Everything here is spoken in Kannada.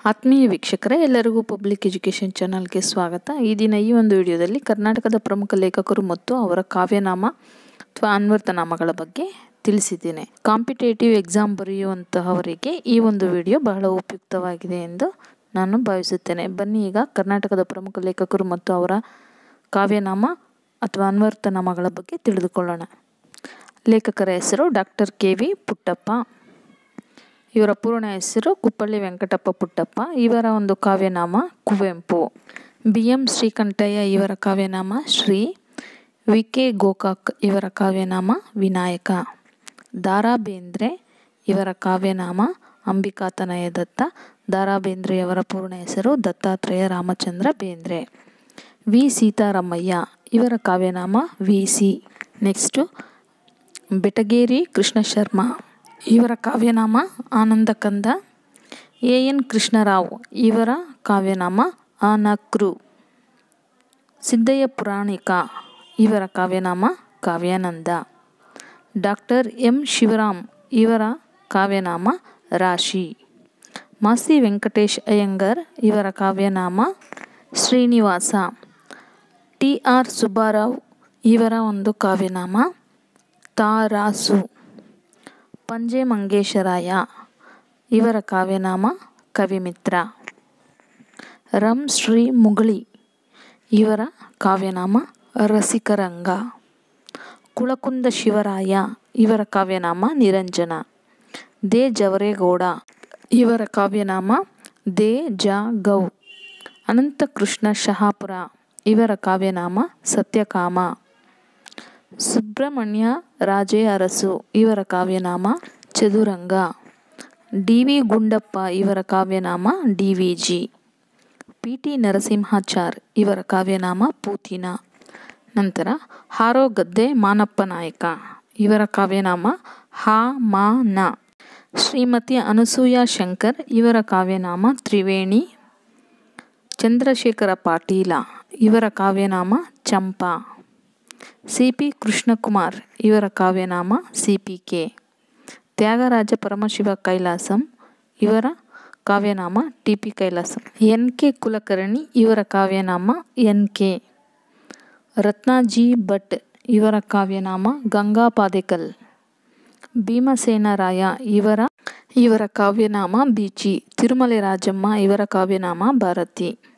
ಆತ್ಮೀಯ ವೀಕ್ಷಕರೇ ಎಲ್ಲರಿಗೂ ಪಬ್ಲಿಕ್ ಎಜುಕೇಷನ್ ಚಾನಲ್ಗೆ ಸ್ವಾಗತ ಈ ದಿನ ಈ ಒಂದು ವಿಡಿಯೋದಲ್ಲಿ ಕರ್ನಾಟಕದ ಪ್ರಮುಖ ಲೇಖಕರು ಮತ್ತು ಅವರ ಕಾವ್ಯನಾಮ ಅಥವಾ ಅನ್ವರ್ಥನಾಮಗಳ ಬಗ್ಗೆ ತಿಳಿಸಿದ್ದೇನೆ ಕಾಂಪಿಟೇಟಿವ್ ಎಕ್ಸಾಮ್ ಬರೆಯುವಂತಹವರಿಗೆ ಈ ಒಂದು ವಿಡಿಯೋ ಬಹಳ ಉಪಯುಕ್ತವಾಗಿದೆ ಎಂದು ನಾನು ಭಾವಿಸುತ್ತೇನೆ ಬನ್ನಿ ಈಗ ಕರ್ನಾಟಕದ ಪ್ರಮುಖ ಲೇಖಕರು ಮತ್ತು ಅವರ ಕಾವ್ಯನಾಮ ಅಥವಾ ಅನ್ವರ್ಥನಾಮಗಳ ಬಗ್ಗೆ ತಿಳಿದುಕೊಳ್ಳೋಣ ಲೇಖಕರ ಹೆಸರು ಡಾಕ್ಟರ್ ಕೆ ವಿ ಪುಟ್ಟಪ್ಪ ಇವರ ಪೂರ್ಣ ಹೆಸರು ಕುಪ್ಪಳ್ಳಿ ವೆಂಕಟಪ್ಪ ಪುಟ್ಟಪ್ಪ ಇವರ ಒಂದು ಕಾವ್ಯನಾಮ ಕುವೆಂಪು ಬಿ ಎಂ ಶ್ರೀಕಂಠಯ್ಯ ಇವರ ಕಾವ್ಯನಾಮ ಶ್ರೀ ವಿ ಕೆ ಗೋಕಾಕ್ ಇವರ ಕಾವ್ಯನಾಮ ವಿನಾಯಕ ದಾರಾ ಬೇಂದ್ರೆ ಇವರ ಕಾವ್ಯನಾಮ ಅಂಬಿಕಾತನಯ ದತ್ತ ದಾರಾ ಬೇಂದ್ರೆಯವರ ಪೂರ್ಣ ಹೆಸರು ದತ್ತಾತ್ರೇಯ ರಾಮಚಂದ್ರ ಬೇಂದ್ರೆ ವಿ ಸೀತಾರಾಮಯ್ಯ ಇವರ ಕಾವ್ಯನಾಮ V C next Betageri Krishna Sharma ಇವರ ಕಾವ್ಯನಾಮ ಆನಂದಕಂದ ಎ ಎನ್ ಕೃಷ್ಣರಾವ್ ಇವರ ಕಾವ್ಯನಾಮ ಆನಕ್ರು ಸಿದ್ದಯ್ಯ ಪುರಾಣಿಕ ಇವರ ಕಾವ್ಯನಾಮ ಕಾವ್ಯಾನಂದ ಡಾಕ್ಟರ್ ಎಂ ಶಿವರಾಮ್ ಇವರ ಕಾವ್ಯನಾಮ ರಾಶಿ ಮಾಸಿ ವೆಂಕಟೇಶ್ ಅಯ್ಯಂಗರ್ ಇವರ ಕಾವ್ಯನಾಮ ಶ್ರೀನಿವಾಸ ಟಿ ಆರ್ ಸುಬ್ಬಾರಾವ್ ಇವರ ಒಂದು ಕಾವ್ಯನಾಮ ತಾರಾಸು ಪಂಜೆ ಮಂಗೇಶರಾಯ ಇವರ ಕಾವ್ಯನಾಮ ಕವಿಮಿತ್ರ ರಂ ಶ್ರೀ ಮುಗಳಿ ಇವರ ಕಾವ್ಯನಾಮ ರಸಿಕರಂಗ ಕುಳಕುಂದ ಶಿವರಾಯ ಇವರ ಕಾವ್ಯನಾಮ ನಿರಂಜನ ದೇ ಜವರೇಗೌಡ ಇವರ ಕಾವ್ಯನಾಮ ದೇ ಜ ಗೌ ಅನಂತಕೃಷ್ಣ ಶಹಾಪುರ ಇವರ ಕಾವ್ಯನಾಮ ಸತ್ಯಕಾಮ ಸುಬ್ರಹ್ಮಣ್ಯ ರಾಜೇ ಅರಸು ಇವರ ಕಾವ್ಯನಾಮ ಚದುರಂಗ ಡಿ ವಿ ಗುಂಡಪ್ಪ ಇವರ ಕಾವ್ಯನಾಮ D V G P T Narasimhachar ಇವರ ಕಾವ್ಯನಾಮ ಪೂತಿನ ನಂತರ ಹಾರೋ ಗದ್ದೆ ಮಾನಪ್ಪ ನಾಯಕ ಇವರ ಕಾವ್ಯನಾಮ ಹಾ ಮಾ ನ ಶ್ರೀಮತಿ ಅನಸೂಯ ಶಂಕರ್ ಇವರ ಕಾವ್ಯನಾಮ ತ್ರಿವೇಣಿ ಚಂದ್ರಶೇಖರ ಪಾಟೀಲ ಇವರ ಕಾವ್ಯನಾಮ ಚಂಪಾ ಸಿ ಪಿ ಕೃಷ್ಣಕುಮಾರ್ ಇವರ ಕಾವ್ಯನಾಮ C P K Tyagaraja Paramashiva Kailasam ಇವರ ಕಾವ್ಯನಾಮ T P Kailasam N K Kulkarni ಇವರ ಕಾವ್ಯನಾಮ ಎನ್ ಕೆ ರತ್ನಾಜಿ ಭಟ್ ಇವರ ಕಾವ್ಯನಾಮ ಗಂಗಾ ಪಾದೇಕಲ್ ಭೀಮಸೇನರಾಯ ಇವರ ಇವರ ಕಾವ್ಯನಾಮ ಬೀಚಿ ತಿರುಮಲೆ ರಾಜಮ್ಮ ಇವರ ಕಾವ್ಯನಾಮ ಭಾರತಿ